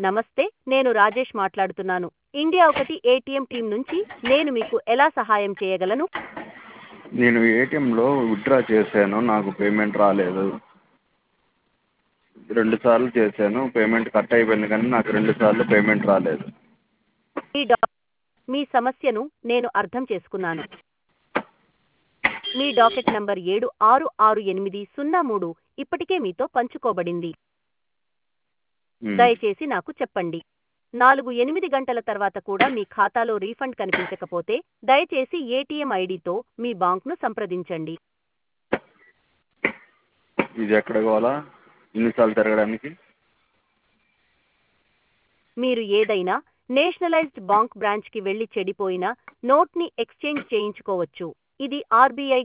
నమస్తే నేను రాజేష్ మాట్లాడుతున్నాను ఇండియా ఒకటి ఏటీఎం టీం నుంచి నేను మీకు ఎలా సహాయం చేయగలను నేను ఏటీఎంలో విత్డ్రా చేశాను నాకు పేమెంట్ రాలేదు రెండు సార్లు చేశాను పేమెంట్ కట్ అయిపోయింది కానీ నాకు రెండు సార్లు పేమెంట్ రాలేదు మీ డా మీ సమస్యను నేను అర్థం చేసుకున్నాను మీ డాకెట్ నంబర్ ఏడు ఆరు ఆరు ఎనిమిది సున్నా మూడు ఇప్పటికే మీతో పంచుకోబడింది మ్మ్. దయచేసి నాకు చెప్పండి నాలుగు ఎనిమిది గంటల తర్వాత కూడా మీ ఖాతాలో రీఫండ్ కనిపించకపోతే దయచేసి ఏటీఎం ఐడితో మీ బాంక్ను సంప్రదించండి ఇది ఎక్కడ కావాలా ఎన్నిసార్లు తిరగడానికి మీరు ఏదైనా నేషనలైజ్డ్ బాంక్ బ్రాంచ్కి వెళ్లి చెడిపోయిన నోట్ని ఎక్స్చేంజ్ చేయించుకోవచ్చు ఇది ఆర్బీఐ